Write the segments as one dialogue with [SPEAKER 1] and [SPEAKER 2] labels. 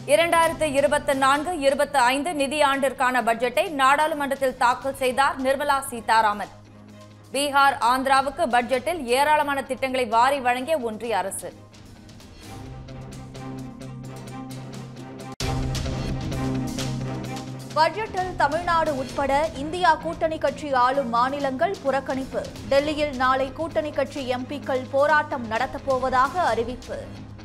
[SPEAKER 1] இரண்டாயிரத்து இருபத்தி நான்கு இருபத்தி ஐந்து நிதியாண்டிற்கான பட்ஜெட்டை நாடாளுமன்றத்தில் தாக்கல் செய்தார் நிர்மலா சீதாராமன் பீகார் ஆந்திராவுக்கு பட்ஜெட்டில் ஏராளமான திட்டங்களை வாரி வழங்கிய ஒன்றிய அரசு
[SPEAKER 2] பட்ஜெட்டில் தமிழ்நாடு உட்பட இந்தியா கூட்டணி கட்சி ஆளும் மாநிலங்கள் புறக்கணிப்பு டெல்லியில் நாளை கூட்டணி கட்சி எம்பிக்கள் போராட்டம் நடத்தப் போவதாக அறிவிப்பு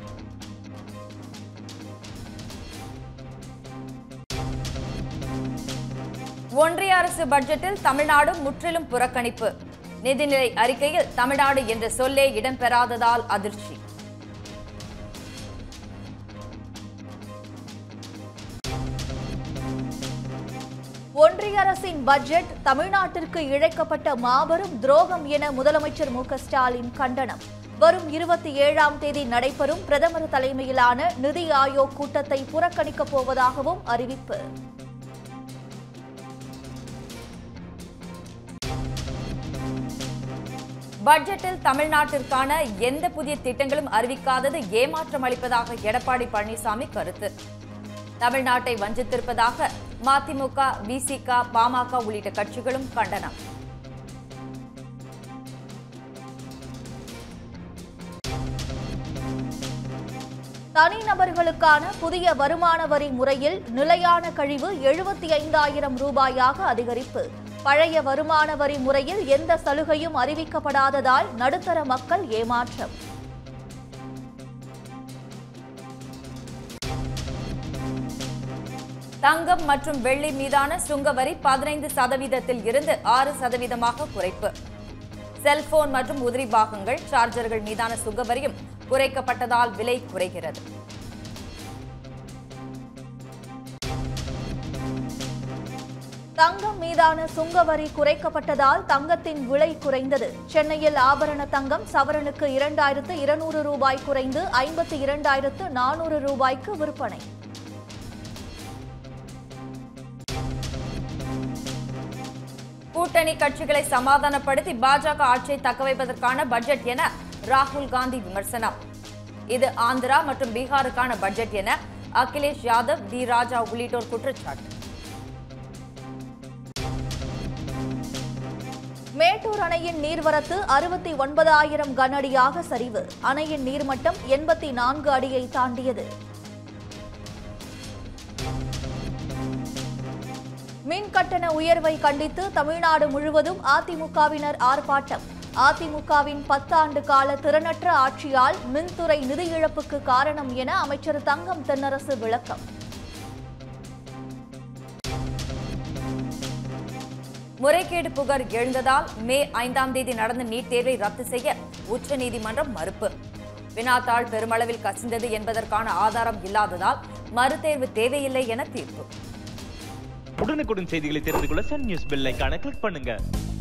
[SPEAKER 1] ஒன்றிய அரசு பட்ஜெட்டில் தமிழ்நாடு முற்றிலும் புறக்கணிப்பு நிதிநிலை அறிக்கையில் தமிழ்நாடு என்ற சொல்லே இடம்பெறாததால் அதிர்ச்சி
[SPEAKER 2] ஒன்றிய அரசின் பட்ஜெட் தமிழ்நாட்டிற்கு இழைக்கப்பட்ட மாபெரும் துரோகம் என முதலமைச்சர் மு க ஸ்டாலின் கண்டனம் வரும் இருபத்தி ஏழாம் தேதி நடைபெறும் பிரதமர் தலைமையிலான நிதி ஆயோக் கூட்டத்தை புறக்கணிக்கப் போவதாகவும் அறிவிப்பு
[SPEAKER 1] பட்ஜெட்டில் தமிழ்நாட்டிற்கான எந்த புதிய திட்டங்களும் அறிவிக்காதது ஏமாற்றம் அளிப்பதாக எடப்பாடி பழனிசாமி கருத்து தமிழ்நாட்டை வஞ்சித்திருப்பதாக மதிமுக விசிக பாமக உள்ளிட்ட கட்சிகளும் கண்டனம்
[SPEAKER 2] தனிநபர்களுக்கான புதிய வருமான வரி முறையில் நிலையான கழிவு எழுபத்தி ஐந்தாயிரம் ரூபாயாக அதிகரிப்பு பழைய வருமான வரி முறையில் எந்த சலுகையும் அறிவிக்கப்படாததால் நடுத்தர மக்கள் ஏமாற்றம்
[SPEAKER 1] தங்கம் மற்றும் வெள்ளி மீதான சுங்க வரி பதினைந்து சதவீதத்தில் இருந்து ஆறு சதவீதமாக குறைப்பு செல்போன் மற்றும் உதிரி பாகங்கள் சார்ஜர்கள் மீதான சுங்க வரியும் குறைக்கப்பட்டதால் விலை குறைகிறது
[SPEAKER 2] தங்கம் மீதான சுங்க வரி குறைக்கப்பட்டதால் தங்கத்தின் விலை குறைந்தது சென்னையில் ஆபரண தங்கம் சவரனுக்கு இரண்டாயிரத்து இருநூறு ரூபாய் குறைந்து ஐம்பத்தி இரண்டாயிரத்து நானூறு ரூபாய்க்கு விற்பனை
[SPEAKER 1] கூட்டணி கட்சிகளை சமாதானப்படுத்தி பாஜக ஆட்சியை தக்கவைப்பதற்கான பட்ஜெட் என ராகுல் காந்தி விமர்சனம் இது ஆந்திரா மற்றும் பீகாருக்கான பட்ஜெட் என அகிலேஷ் யாதவ் டி ராஜா உள்ளிட்டோர் குற்றச்சாட்டு
[SPEAKER 2] மேட்டூர் அணையின் நீர்வரத்து அறுபத்தி ஒன்பதாயிரம் கனஅடியாக சரிவு அணையின் நீர்மட்டம் எண்பத்தி நான்கு அடியை தாண்டியது மின் கட்டண உயர்வை கண்டித்து தமிழ்நாடு முழுவதும் அதிமுகவினர் ஆர்ப்பாட்டம் அதிமுகவின் பத்தாண்டு கால திறனற்ற ஆட்சியால் மின்துறை நிதி இழப்புக்கு காரணம் என அமைச்சர் தங்கம் தென்னரசு விளக்கம்
[SPEAKER 1] முறைகேடு புகார் எழுந்ததால் மே ஐந்தாம் தேதி நடந்த நீட் தேர்வை ரத்து செய்ய உச்சநீதிமன்றம் மறுப்பு வினாத்தாள் பெருமளவில் கசிந்தது என்பதற்கான ஆதாரம் இல்லாததால் மறுதேர்வு தேவையில்லை என தீர்ப்பு
[SPEAKER 3] உடனுக்குடன் செய்திகளை தெரிந்து கொள்ள சன் நியூஸ் பெல் ஐகானை கிளிக் பண்ணுங்க